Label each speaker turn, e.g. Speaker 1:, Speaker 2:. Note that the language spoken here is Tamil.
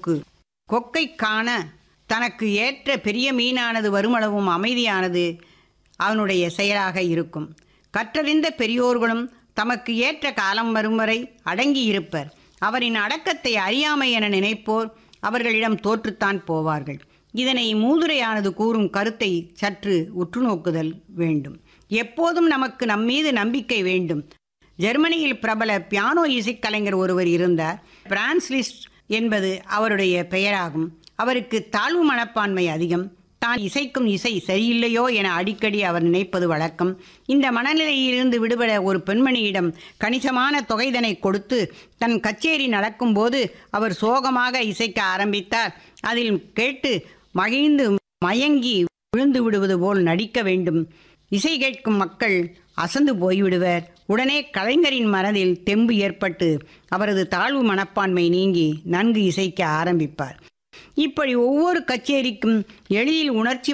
Speaker 1: போக்கு கொக்கை காண தனக்கு ஏற்ற பெரிய மீனானது வருமளவும் அமைதியானது அவனுடைய செயலாக இருக்கும் கற்றறிந்த பெரியோர்களும் தமக்கு ஏற்ற காலம் வரும் வரை அடங்கியிருப்பர் அவரின் அடக்கத்தை அறியாமை என நினைப்போர் அவர்களிடம் தோற்றுத்தான் போவார்கள் இதனை மூதுரையானது கூறும் கருத்தை சற்று உற்று நோக்குதல் வேண்டும் எப்போதும் நமக்கு நம்மீது நம்பிக்கை வேண்டும் ஜெர்மனியில் பிரபல பியானோ இசைக்கலைஞர் ஒருவர் இருந்தார் பிரான்ஸ்லிஸ்ட் என்பது அவருடைய பெயராகும் அவருக்கு தாழ்வு மனப்பான்மை அதிகம் தான் இசைக்கும் இசை சரியில்லையோ என அடிக்கடி அவர் நினைப்பது வழக்கம் இந்த மனநிலையிலிருந்து விடுபட ஒரு பெண்மணியிடம் கணிசமான தொகைதனை கொடுத்து தன் கச்சேரி நடக்கும்போது அவர் சோகமாக இசைக்க ஆரம்பித்தார் அதில் கேட்டு மகிழ்ந்து மயங்கி விழுந்து விடுவது போல் நடிக்க வேண்டும் இசை கேட்கும் மக்கள் அசந்து போய்விடுவர் உடனே கலைஞரின் மனதில் தெம்பு ஏற்பட்டு அவரது தாழ்வு மனப்பான்மை நீங்கி நன்கு இசைக்க ஆரம்பிப்பார் இப்படி ஒவ்வொரு கச்சேரிக்கும் எளிதில் உணர்ச்சி